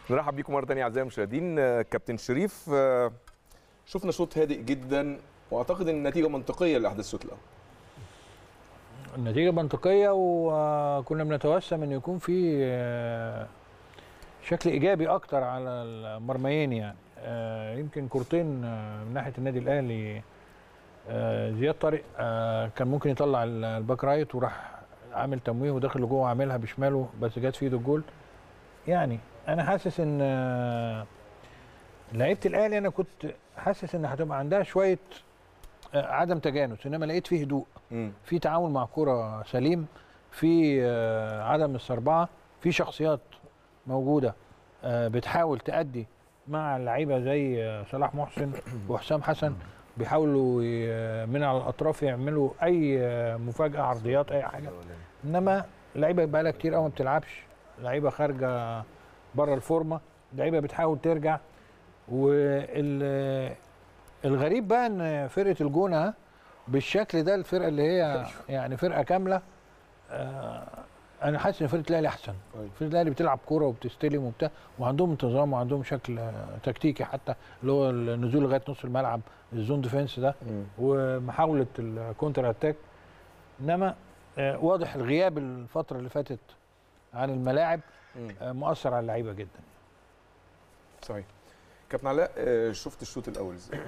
نرحب بيكم مره ثانيه اعزائي المشاهدين آه، كابتن شريف آه، شفنا شوط هادئ جدا واعتقد ان النتيجه منطقيه لاحداث الشوط الاول النتيجة منطقية وكنا بنتوسم ان يكون في آه، شكل ايجابي اكتر على المرميين يعني آه، يمكن كورتين آه، من ناحية النادي الاهلي آه، زياد طارق آه، كان ممكن يطلع ال- الباك رايت وراح عامل تمويه وداخل لجوه عاملها بشماله بس جت في ايده الجول يعني انا حاسس ان آه، لعيبه الاهلي انا كنت حاسس ان هتبقى عندها شويه آه، عدم تجانس انما لقيت فيه هدوء مم. في تعامل مع كرة سليم في آه، عدم السربعة في شخصيات موجودة آه، بتحاول تأدي مع اللعيبة زي آه، صلاح محسن وحسام حسن بيحاولوا ي- من على الأطراف يعملوا أي آه، مفاجأة عرضيات أي حاجة إنما اللعيبة بقى لها كتير قوي ما بتلعبش لعيبة خارجة بره الفورمة لعيبة بتحاول ترجع والغريب بقى ان فرقه الجونه بالشكل ده الفرقه اللي هي يعني فرقه كامله آه انا حاسس ان فرقه الاهلي احسن أيوة. فرقه الاهلي بتلعب كوره وبتستلم وبتاع وعندهم انتظام وعندهم شكل آه، تكتيكي حتى اللي هو النزول لغايه نص الملعب الزون ديفense ده مم. ومحاوله الكونتر اتاك انما آه واضح الغياب الفتره اللي فاتت عن الملاعب مم. آه مؤثر على اللعيبه جدا صحيح كابتن علاء آه، شفت الشوط الاول ازاي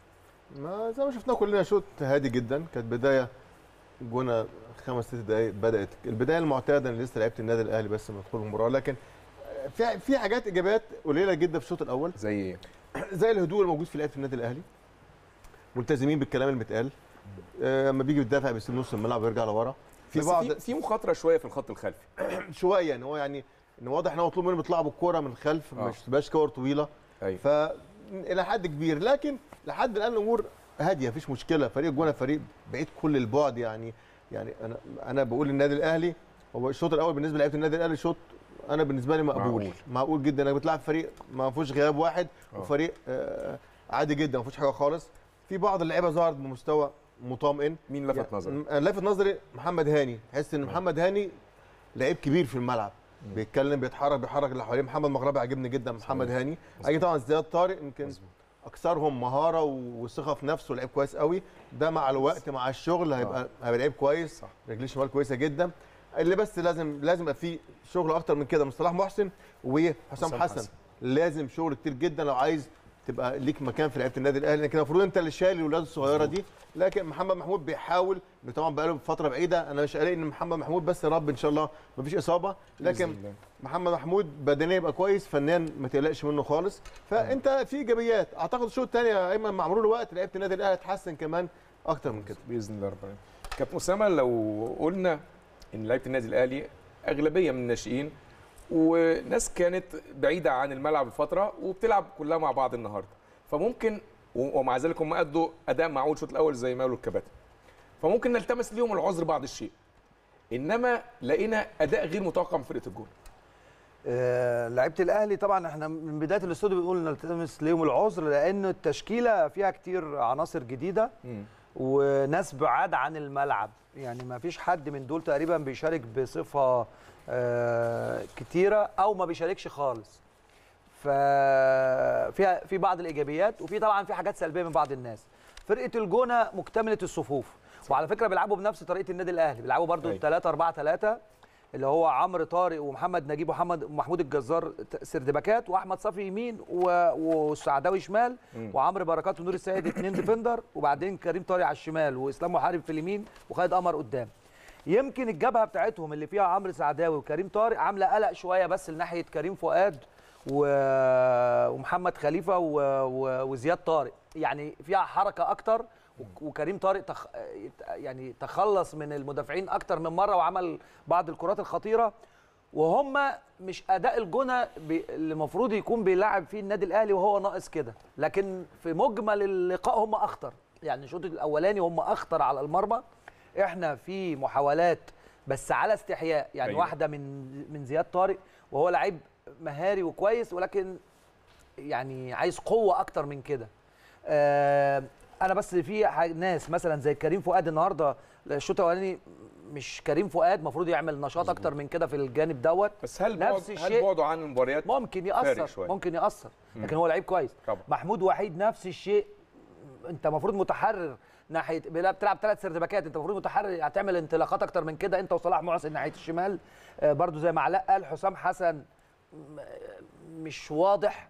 ما زي ما شفنا كلنا شوط هادي جدا كانت بدايه جونا خمس ست دقائق بدات البدايه المعتاده ان لسه لعيبه النادي الاهلي بس مدخول المباراه لكن في في حاجات ايجابيات قليله جدا في الشوط الاول زي ايه زي الهدوء الموجود في لعيبه النادي الاهلي ملتزمين بالكلام المتقال آه، لما بيجي بيدافع بيسيب نص الملعب ويرجع لورا في بس بعض في, في مخاطره شويه في الخط الخلفي شويه ان هو يعني ان واضح ان هو مطلوب منهم يطلعوا بالكوره من الخلف آه. مش تبقاش كور طويله ايوه ف الى حد كبير لكن لحد الان الامور هاديه مفيش مشكله فريق الجونه فريق بعيد كل البعد يعني يعني انا انا بقول النادي الاهلي هو الشوط الاول بالنسبه لعيبه النادي الاهلي شوط انا بالنسبه لي مقبول معقول. معقول, معقول جدا انك بتلعب فريق ما فيهوش غياب واحد آه. وفريق آه عادي جدا ما فيهوش حاجه خالص في بعض اللعيبه ظهرت بمستوى مطمئن مين لفت نظرك انا لافت نظري محمد هاني تحس ان محمد هاني لعيب كبير في الملعب مم. بيتكلم بيتحرك بيحرك اللي حواليه محمد مغربي عجبني جدا محمد صحيح. هاني مظبوط. اجي طبعا زياد طارق يمكن مظبوط. اكثرهم مهاره وثقه في نفسه لعيب كويس قوي ده مع الوقت مع الشغل هيبقى هيبقى لعيب كويس صح. رجليه الشمال كويسه جدا اللي بس لازم لازم يبقى فيه شغل اكتر من كده من صلاح محسن وحسام حسام حسن. حسن. لازم شغل كتير جدا لو عايز تبقى ليك مكان في لعيبه النادي الاهلي لكن المفروض انت اللي شايل الاولاد الصغيره دي لكن محمد محمود بيحاول طبعا بقاله فتره بعيده انا مش قلق ان محمد محمود بس يا رب ان شاء الله مفيش اصابه لكن بإذن الله. محمد محمود بدنيا يبقى كويس فنيا ما تقلقش منه خالص فانت في ايجابيات اعتقد الشوط الثاني يا ايمن مع مرور الوقت لعيبه النادي الاهلي هتحسن كمان اكتر من كده باذن الله رب العالمين كابتن اسامه لو قلنا ان لعيبه النادي الاهلي اغلبيه من الناشئين وناس كانت بعيده عن الملعب الفتره وبتلعب كلها مع بعض النهارده فممكن و- ومع ذلك هم ادوا اداء معقول الشوط الاول زي ما قالوا الكباتن فممكن نلتمس ليهم العذر بعض الشيء انما لقينا اداء غير متوقع من فرقه الجول آه، لعيبه الاهلي طبعا احنا من بدايه الاستوديو بنقول نلتمس ليهم العذر لان التشكيله فيها كتير عناصر جديده وناس بعاد عن الملعب يعني ما فيش حد من دول تقريبا بيشارك بصفه آه، كتيره او ما بيشاركش خالص ففيها في بعض الايجابيات وفي طبعا في حاجات سلبيه من بعض الناس فرقه الجونه مكتمله الصفوف وعلى فكره بيلعبوا بنفس طريقه النادي الاهلي بيلعبوا برضو أيوة. 3 4 3 اللي هو عمرو طارق ومحمد نجيب ومحمد ومحمود الجزار ت- سردباكات واحمد صفي يمين و- والسعداوي شمال مم. وعمرو بركات ونور السيد اثنين ديفندر وبعدين كريم طارق على الشمال واسلام محارب في اليمين وخالد قمر قدام يمكن الجبهه بتاعتهم اللي فيها عمرو سعداوي وكريم طارق عامله قلق شويه بس لناحيه كريم فؤاد و... ومحمد خليفه و... و... وزياد طارق يعني فيها حركه اكتر و- وكريم طارق تخ... يعني تخلص من المدافعين اكتر من مره وعمل بعض الكرات الخطيره وهم مش اداء الجونه بي... اللي المفروض يكون بيلعب فيه النادي الاهلي وهو ناقص كده لكن في مجمل اللقاء هم اخطر يعني الشوط الاولاني هم اخطر على المرمى احنا في محاولات بس على استحياء يعني أيوة. أيوة. واحده من من زياد طارق وهو لعيب مهاري وكويس ولكن يعني عايز قوه اكتر من كده آه انا بس في ح- ناس مثلا زي كريم فؤاد النهارده الشوط الاولاني مش كريم فؤاد المفروض يعمل نشاط اكتر من كده في الجانب دوت بس هل نفس بعد هل الشيء. بعده عن المباريات ممكن فارق ياثر شوية. ممكن ياثر لكن هو لعيب كويس طبعا. محمود وحيد نفس الشيء انت المفروض متحرر ناحيه بيلعب- بتلعب ثلاث سردباكات انت المفروض متحرر هتعمل انطلاقات اكتر من كده انت وصلاح محسن ناحيه الشمال آه، برضو زي ما علاء قال حسام حسن م- مش واضح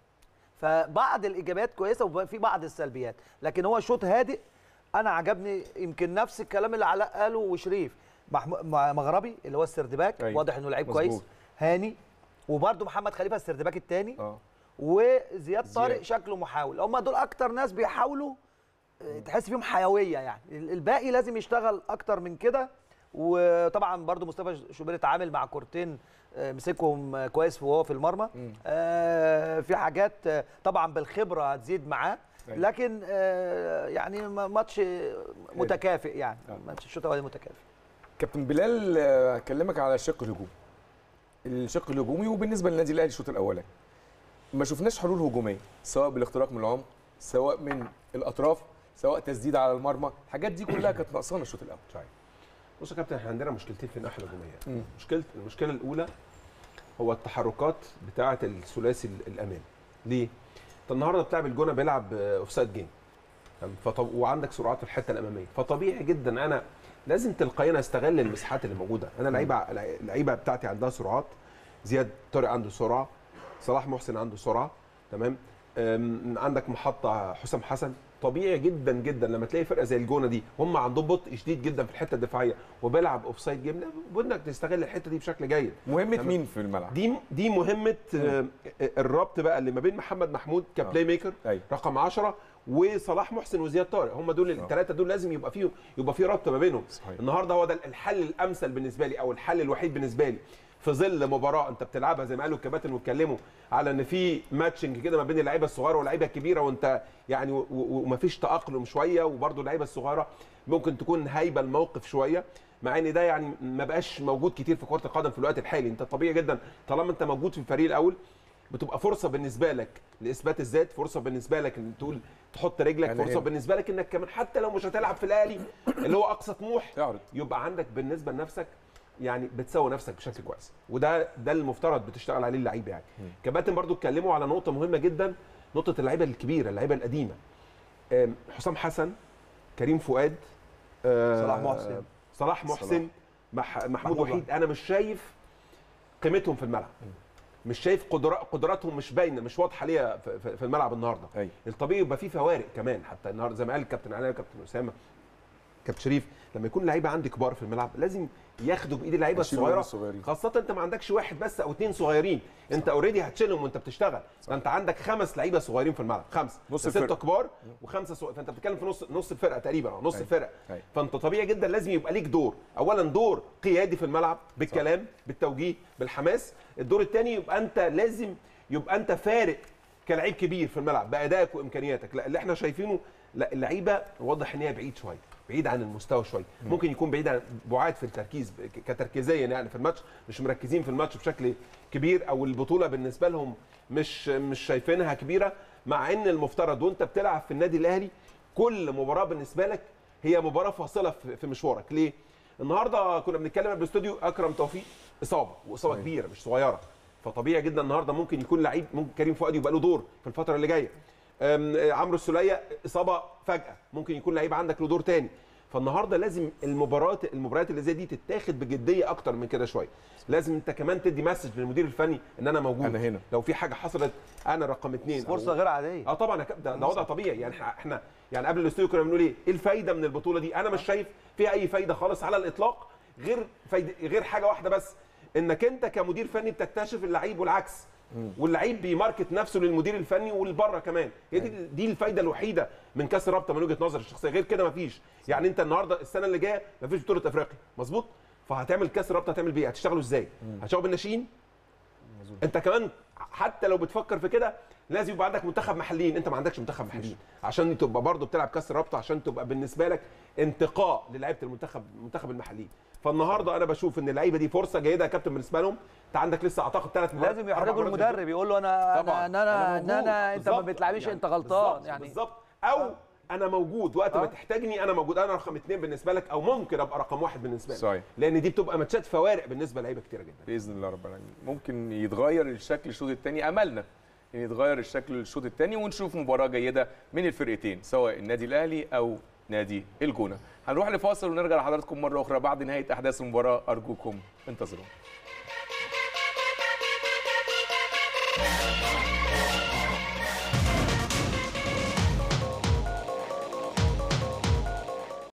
فبعض الايجابيات كويسه وفي بعض السلبيات لكن هو شوط هادئ انا عجبني يمكن نفس الكلام اللي علاء قاله وشريف محمو- مع- مغربي اللي هو السردباك أيوة. واضح انه لعيب مظبوط. كويس هاني وبرده محمد خليفه السردباك الثاني اه وزياد طارق زياد. شكله محاول هم دول اكتر ناس بيحاولوا آه، تحس فيهم حيويه يعني ال- الباقي لازم يشتغل اكتر من كده وطبعا برضو مصطفى شوبير اتعامل مع كورتين آه، مسكهم آه، كويس وهو في المرمى آه، في حاجات آه، طبعا بالخبره هتزيد معاه أيوة. لكن آه، يعني م- ماتش متكافئ يعني آه. ماتش الشوط الاولاني متكافئ كابتن بلال آه، اكلمك على الشق الهجومي الشق الهجومي وبالنسبه للنادي الاهلي الشوط الاولاني ما شفناش حلول هجوميه سواء بالاختراق من العمق سواء من الاطراف سواء تسديد على المرمى الحاجات دي كلها كانت ناقصانا الشوط الاول صحيح بص يا كابتن احنا عندنا مشكلتين في الناحيه مم. الهجوميه مشكله المشكله الاولى هو التحركات بتاعه الثلاثي ال- الامامي ليه انت النهارده بتلعب الجونه بيلعب اوف سايد جيم فطب وعندك سرعات في الحته الاماميه فطبيعي جدا انا لازم تلقائيا استغل المساحات اللي موجوده انا لعيبه اللعيبه بتاعتي عندها سرعات زياد طارق عنده سرعه صلاح محسن عنده سرعه تمام أم، عندك محطه حسام حسن طبيعي جدا جدا لما تلاقي فرقه زي الجونه دي هم عندهم بطء شديد جدا في الحته الدفاعيه وبيلعب اوف سايد جيم لا بدك تستغل الحته دي بشكل جيد مهمه تمام. مين في الملعب دي دي مهمه آه، الربط بقى اللي ما بين محمد محمود كبلاي ميكر ايوه رقم 10 وصلاح محسن وزياد طارق هم دول الثلاثه دول لازم يبقى فيه يبقى في ربط ما بينهم صحيح النهارده هو ده الحل الامثل بالنسبه لي او الحل الوحيد بالنسبه لي في ظل مباراه انت بتلعبها زي ما قالوا الكباتن واتكلموا على ان في ماتشنج كده ما بين اللعيبه الصغيره واللعيبه الكبيره وانت يعني و- و- ومفيش تاقلم شويه وبرده اللعيبه الصغيره ممكن تكون هايبه الموقف شويه مع ان ده يعني ما بقاش موجود كتير في كره القدم في الوقت الحالي انت طبيعي جدا طالما انت موجود في الفريق الاول بتبقى فرصه بالنسبه لك لاثبات الذات فرصه بالنسبه لك ان تقول تحط رجلك أنا فرصه هنا. بالنسبه لك انك كمان حتى لو مش هتلعب في الاهلي اللي هو اقصى طموح تعرض يبقى عندك بالنسبه لنفسك يعني بتسوي نفسك بشكل كويس وده ده المفترض بتشتغل عليه اللعيبه يعني كباتن برضو اتكلموا على نقطه مهمه جدا نقطه اللعيبه الكبيره اللعيبه القديمه آم، حسام حسن كريم فؤاد آه، صلاح محسن. صلاح محسن مح محمود محمود وحيد انا مش شايف قيمتهم في الملعب مش شايف قدرات قدراتهم مش باينه مش واضحه ليا في- في في الملعب النهارده ايوه الطبيعي يبقى فيه فوارق كمان حتى النهارده زي ما قال الكابتن علاء والكابتن اسامه كابتن شريف لما يكون لعيبه عندي كبار في الملعب لازم ياخدوا بايد اللعيبه يشيلوا الصغيره الصغيرين. خاصه انت ما عندكش واحد بس او اثنين صغيرين انت اوريدي هتشيلهم وانت بتشتغل ده انت عندك خمس لعيبه صغيرين في الملعب خمسه نص سته الفرقة. كبار وخمسه صغير فانت بتتكلم في نص نص الفرقه تقريبا او نص أيوة. الفرقه أيوة. فانت طبيعي جدا لازم يبقى ليك دور اولا دور قيادي في الملعب بالكلام بالتوجيه بالحماس الدور الثاني يبقى انت لازم يبقى انت فارق كلاعب كبير في الملعب بادائك وامكانياتك لا اللي احنا شايفينه لا اللعيبه واضح ان هي بعيد شويه بعيد عن المستوى شويه ممكن يكون بعيد عن بعاد في التركيز ك- كتركيزيا يعني في الماتش مش مركزين في الماتش بشكل كبير او البطوله بالنسبه لهم مش مش شايفينها كبيره مع ان المفترض وانت بتلعب في النادي الاهلي كل مباراه بالنسبه لك هي مباراه فاصله في في مشوارك ليه النهارده كنا بنتكلم قبل الاستوديو اكرم توفيق اصابه واصابه كبيره مش صغيره فطبيعي جدا النهارده ممكن يكون لعيب ممكن كريم فؤاد يبقى له دور في الفتره اللي جايه أم، آه، عمرو السوليه اصابه فجاه ممكن يكون لعيب عندك له دور تاني فالنهارده لازم المباريات المباريات اللي زي دي تتاخد بجديه اكتر من كده شويه لازم انت كمان تدي مسج للمدير الفني ان انا موجود أنا هنا. لو في حاجه حصلت انا رقم اثنين فرصه غير عاديه اه طبعا يا كابتن، ده, ده وضع طبيعي يعني احنا احنا يعني قبل الاستوديو كنا بنقول ايه؟ ايه الفايده من البطوله دي؟ انا مش شايف فيها اي فايده خالص على الاطلاق غير فايده غير حاجه واحده بس انك انت كمدير فني بتكتشف اللعيب والعكس واللعيب بيماركت نفسه للمدير الفني والبره كمان هي دي دي الفايده الوحيده من كاس الرابطه من وجهه نظري الشخصيه غير كده مفيش يعني انت النهارده السنه اللي جايه مفيش بطوله افريقيا مظبوط فهتعمل كاس الرابطه هتعمل بيه هتشتغلوا ازاي هتشتغلوا بالناشئين انت كمان حتى لو بتفكر في كده لازم يبقى عندك منتخب محليين انت ما عندكش منتخب محليين عشان تبقى برضه بتلعب كاس الرابطه عشان تبقى بالنسبه لك انتقاء للعيبه المنتخب المنتخب المحليين فالنهارده انا بشوف ان اللعيبه دي فرصه جيده يا كابتن بالنسبه لهم انت عندك لسه اعتقد ثلاث مرات لازم يحرجوا المدرب يقول له انا طبعا انا ان انا ان موجود. انا انت ما بالظبط. بتلعبش يعني انت غلطان بالظبط. يعني بالظبط او انا موجود وقت ما آه. تحتاجني انا موجود انا رقم اثنين بالنسبه لك او ممكن ابقى رقم واحد بالنسبه لك صحيح. لان دي بتبقى ماتشات فوارق بالنسبه لعيبه كتيره جدا باذن الله رب العالمين ممكن يتغير الشكل الشوط الثاني املنا ان يتغير الشكل الشوط الثاني ونشوف مباراه جيده من الفرقتين سواء النادي الاهلي او نادي الجونه هنروح لفاصل ونرجع لحضراتكم مره اخرى بعد نهايه احداث المباراه ارجوكم انتظرونا